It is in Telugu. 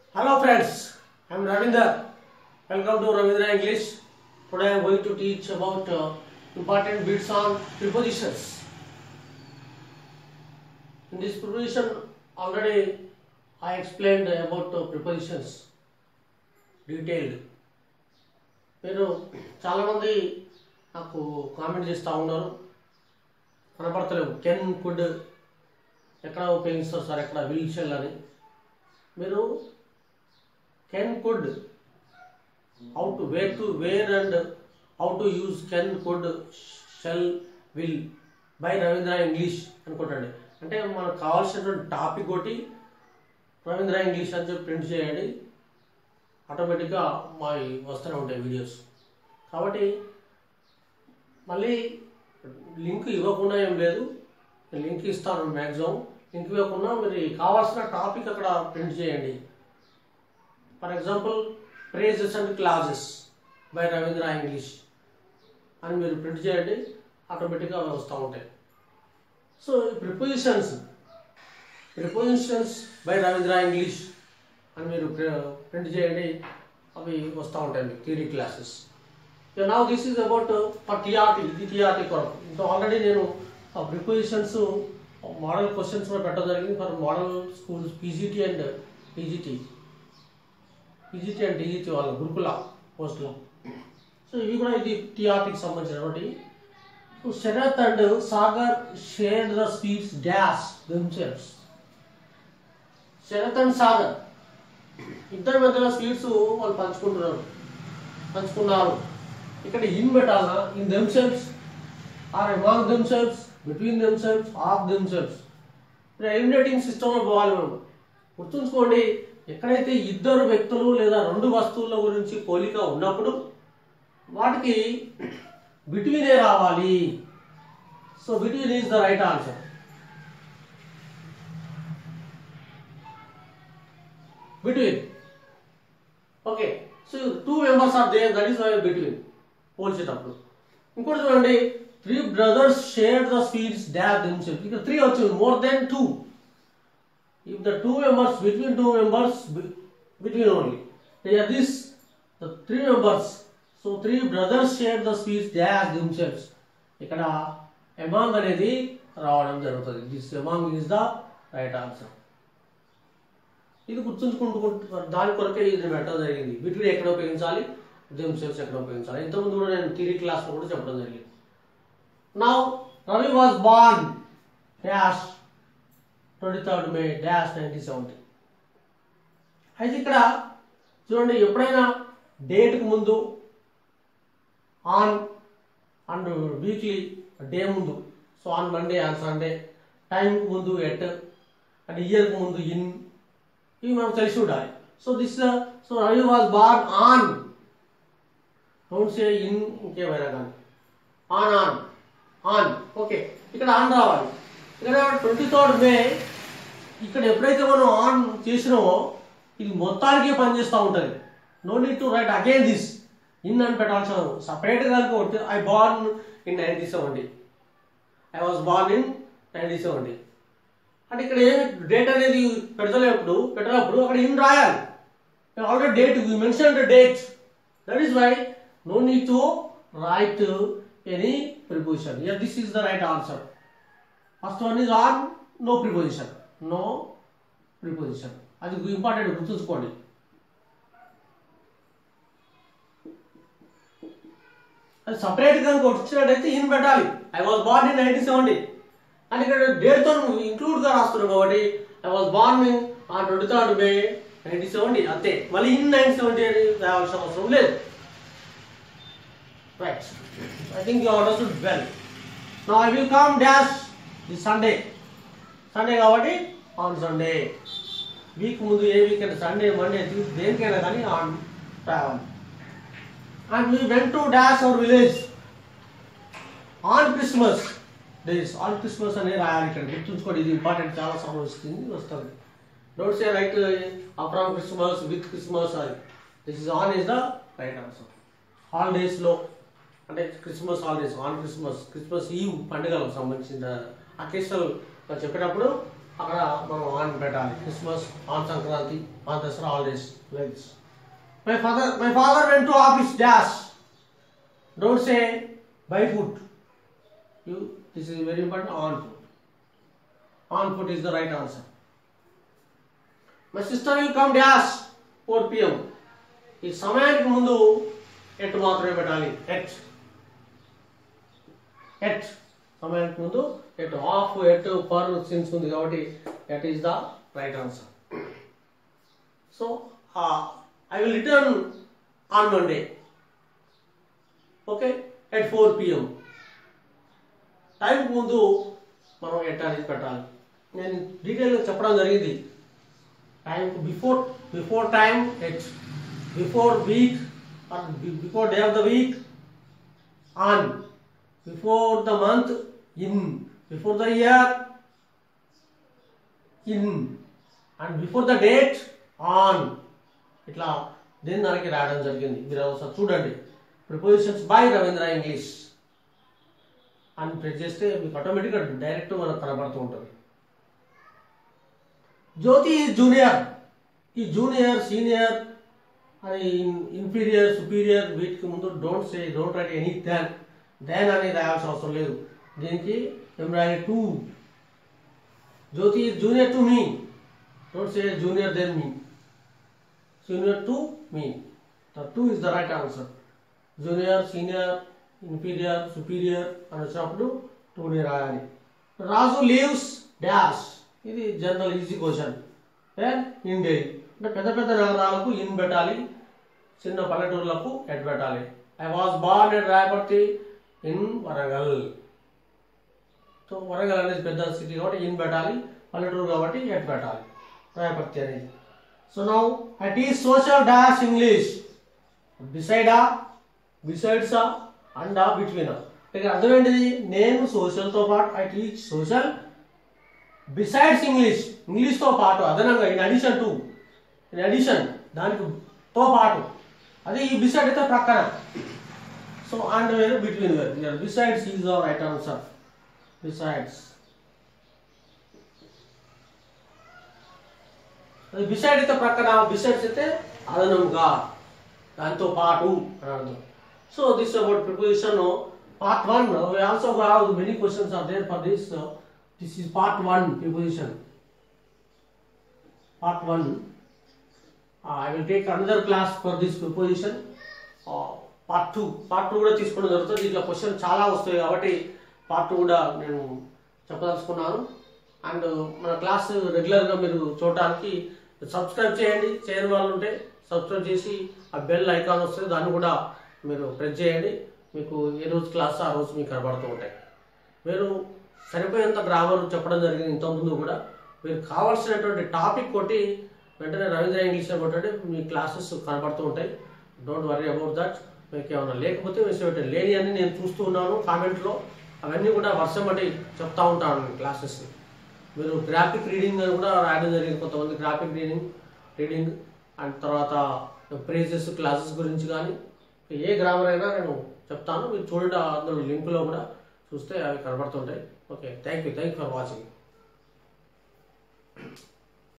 Hello friends, I am Ravinder. Welcome to Ravindra English. Today I am going to teach about uh, important bits on prepositions. In this preposition already I explained about uh, prepositions detailed. మీరు చాలామంది నాకు కామెంట్ చేస్తూ ఉన్నారు కనపడతలేవు కెన్ కుడ్ ఎక్కడ ఉపయోగిస్తారు సార్ ఎక్కడ విల్ షెల్ అని మీరు can could how to where to where and how to use can could shall will by Ravindra English అనుకోండి అంటే మనకు కావాల్సినటువంటి టాపిక్ ఒకటి రవీంద్ర ఇంగ్లీష్ అని చెప్పి ప్రింట్ చేయండి ఆటోమేటిక్గా మా వస్తూనే ఉంటాయి వీడియోస్ కాబట్టి మళ్ళీ లింక్ ఇవ్వకుండా ఏం లేదు నేను లింక్ ఇస్తాను మ్యాక్సిమం లింక్ ఇవ్వకుండా మీరు కావాల్సిన టాపిక్ అక్కడ ప్రింట్ చేయండి for example phrases and clauses by Ravindra English అని మీరు ప్రింట్ చేయండి ఆటోమేటిక్గా అవి వస్తూ ఉంటాయి so prepositions prepositions by Ravindra English అని మీరు ప్రింట్ చేయండి అవి వస్తూ ఉంటాయి మీకు థియరీ క్లాసెస్ నా this is about for TRT ఇది టీఆర్టీ కొరకు ఇంకా ఆల్రెడీ నేను ఆ ప్రిపోజిషన్స్ మోడల్ క్వశ్చన్స్ కూడా పెట్టడం జరిగింది for model schools PGT and PGT PGT and TGT వాళ్ళ గురుకుల పోస్టులో సో ఇవి కూడా ఇది టీఆర్టీకి సంబంధించినటువంటి so Sharath and Sagar share the sweets dash themselves Sharath and Sagar ఇద్దరి మధ్యలో స్వీట్స్ వాళ్ళు పంచుకుంటున్నారు పంచుకున్నారు ఇక్కడ ఇన్ పెట్టాలా in themselves or among themselves between themselves of themselves eliminating సిస్టంలో పోవాలి మనం గుర్తుంచుకోండి ఎక్కడైతే ఇద్దరు వ్యక్తులు లేదా రెండు వస్తువుల గురించి పోలిక ఉన్నప్పుడు వాటికి బిట్వీనే రావాలి so between is the right answer between okay so two members are there that is why between పోల్చేటప్పుడు ఇంకోటి చూడండి three brothers share the sweets dash themself ఇక్కడ త్రీ వచ్చింది more than two if the two members between two members between only they are this the three members so three brothers share the sweets dash themselves ఇక్కడ ఎమాంగ్ అనేది రావడం జరుగుతుంది this among is the right answer ఇది గుర్తుంచుకుంటూ దాని కొరకే ఇది పెట్టడం జరిగింది బిట్వీన్ ఎక్కడ ఉపయోగించాలి దెమ్సెల్స్ ఎక్కడ ఉపయోగించాలి ఇంతకుముందు కూడా నేను థియరీ క్లాస్లో కూడా చెప్పడం జరిగింది now Ravi was born dash twenty third May dash nineteen seventy అయితే ఇక్కడ చూడండి ఎప్పుడైనా డేట్కి ముందు ఆన్ అండ్ వీక్లీ డే ముందు so on Monday on Sunday టైంకి ముందు ఎట్ అండ్ ఇయర్కి ముందు ఇన్ ఇవి మనం తెలిసి ఉండాలి so this so Ravi was born on don't say in ఇంకేమైనా కానీ ఆన్ ఆన్ ఆన్ ఓకే ఇక్కడ ఆన్ రావాలి ఇక్కడ ట్వంటీ థర్డ్ మే ఇక్కడ ఎప్పుడైతే మనం ఆన్ చేసినామో ఇది మొత్తానికే పనిచేస్తూ ఉంటుంది no need to write again this in అని పెట్టాల్సిన సపరేట్గా అనుకోవచ్చు I born in ninety seventy I was born in ninety seventy అంటే ఇక్కడ ఏమి డేట్ అనేది పెడతలేప్పుడు పెట్టినప్పుడు అక్కడ ఇన్ రాయాలి already date you mention the date that is why no need to write any preposition year this is the right answer first one is on no preposition no preposition అది ఇంపార్టెంట్ గుర్తుంచుకోండి అది సపరేట్ కనుక వచ్చినట్టయితే ఇన్ పెట్టాలి I was born in nineteen seventy అని ఇక్కడ డేట్తో ఇంక్లూడ్ గా రాస్తున్నావు కాబట్టి I was born in a twenty third May nineteen seventy అంతే మళ్ళీ ఇన్ నైన్టీన్ సెవెంటీ అని రావాల్సిన అవసరం లేదు right I think you understood well no I will come dash the Sunday Sunday కాబట్టి ఆన్ సండే వీక్ ముందు ఏ వీకెండ్ సండే మండే దేనికైనా కానీ on travel and we went to dash our village on Christmas days on Christmas అని రాయాలి ఇక్కడ గుర్తుంచుకోండి ఇది ఇంపార్టెంట్ చాలా సమయం వస్తుంది వస్తుంది don't say right from Christmas with Christmas అది this is on is the right answer హాలిడేస్లో అంటే Christmas holidays on Christmas Christmas eve పండుగలకు సంబంధించిన అకేషనల్ చెప్పేటప్పుడు అక్కడ మనం ఆన్ పెట్టాలి Christmas on Sankranti on Dasara holidays like this my father my father went to office dash don't say by food you this is very important on food on food is the right answer my sister will come dash four PM ఈ సమయానికి ముందు ఎట్ మాత్రమే పెట్టాలి ఎట్ ఎట్ సమయానికి ముందు at half at per since ఉంది కాబట్టి at is the right answer so I will return on Monday okay at four PM టైంకి ముందు మనం ఎట్ అనేది పెట్టాలి నేను డీటెయిల్గా చెప్పడం జరిగింది time before before time at before week or before day of the week on before the month in before the year in and before the date on ఇట్లా దీని దానికి రాయడం జరిగింది మీరు ఒకసారి చూడండి ప్రిపోజిషన్స్ బై రవీంద్ర ఇంగ్లీష్ అని ప్రెస్ చేస్తే మీకు ఆటోమేటిక్గా డైరెక్ట్ మనకు కనబడుతూ ఉంటుంది జ్యోతి జూనియర్ ఈ జూనియర్ సీనియర్ అని ఇన్ఫీరియర్ సుపీరియర్ వీటికి ముందు don't say don't write any than than అనేది రాయాల్సిన అవసరం లేదు దీనికి ఏం రాయాలి to Jyothi junior to me don't say junior then me junior to me the to is the right answer junior senior inferior superior అని వచ్చినప్పుడు టూని రాయాలి రాజు లీవ్స్ డాష్ ఇది general easy question in day అంటే పెద్ద పెద్ద నగరాలకు ఇన్ పెట్టాలి చిన్న పల్లెటూర్లకు ఎట్ పెట్టాలి I was born at Rayaparthi in Warangal so Warangal అనేది పెద్ద సిటీ కాబట్టి ఇన్ పెట్టాలి పల్లెటూరు కాబట్టి ఎట్ పెట్టాలి రాయపర్తి అనేది so now I teach social dash English బిసైడా బిసైడ్సా అండ్ బిట్వీన్ ఇక్కడ అర్థం ఏంటిది నేను సోషల్తో పాటు I teach social besides English ఇంగ్లీష్తో పాటు అదనంగా in addition to in addition దానికి తో పాటు అదే ఈ బిసైడ్ అయితే ప్రక్కన సో అండ్ వేరు బిట్వీన్ వేరు besides is our right answer besides అది బిసైడ్ అయితే ప్రక్కన బిసైడ్స్ అయితే అదనంగా దాంతో పాటు అని అర్థం so this about preposition part one we also have many questions are there for this uh, this is part one preposition part one uh, i will take another class for this preposition uh, part two part two కూడా తీసుకోవడం జరుగుతుంది దీంట్లో క్వశ్చన్ చాలా వస్తాయి కాబట్టి పార్ట్ టూ కూడా నేను చెప్పదలుచుకున్నాను అండ్ మన క్లాస్ రెగ్యులర్గా మీరు చూడడానికి సబ్స్క్రైబ్ చేయండి చేయని వాళ్ళు ఉంటే సబ్స్క్రైబ్ చేసి ఆ బెల్ ఐకాన్ వస్తుంది దాన్ని కూడా మీరు ప్రెస్ చేయండి మీకు ఏ రోజు క్లాస్ ఆ రోజు మీకు కనబడుతూ ఉంటాయి మీరు సరిపోయేంత గ్రామర్ చెప్పడం జరిగింది ఇంతకుముందు కూడా మీరు కావాల్సినటువంటి టాపిక్ కొట్టి వెంటనే రవీంద్ర ఇంగ్లీష్ అని కొట్టండి మీ క్లాసెస్ కనబడుతూ ఉంటాయి డోంట్ వరీ అబౌట్ దట్ మీకు ఏమైనా లేకపోతే వేసి పెట్టండి లేని అని నేను చూస్తూ ఉన్నాను కామెంట్లో అవన్నీ కూడా వర్షం బట్టి చెప్తా ఉంటాను క్లాసెస్ మీరు గ్రాఫిక్ రీడింగ్ అని కూడా రాయడం జరిగింది కొంతమంది గ్రాఫిక్ రీడింగ్ రీడింగ్ అండ్ తర్వాత ప్రేజెస్ క్లాసెస్ గురించి కానీ ఏ గ్రామర్ అయినా నేను చెప్తాను మీరు చూడండి అందులో లింకులో కూడా చూస్తే అవి కనబడుతుంటాయి okay thank you thank you for watching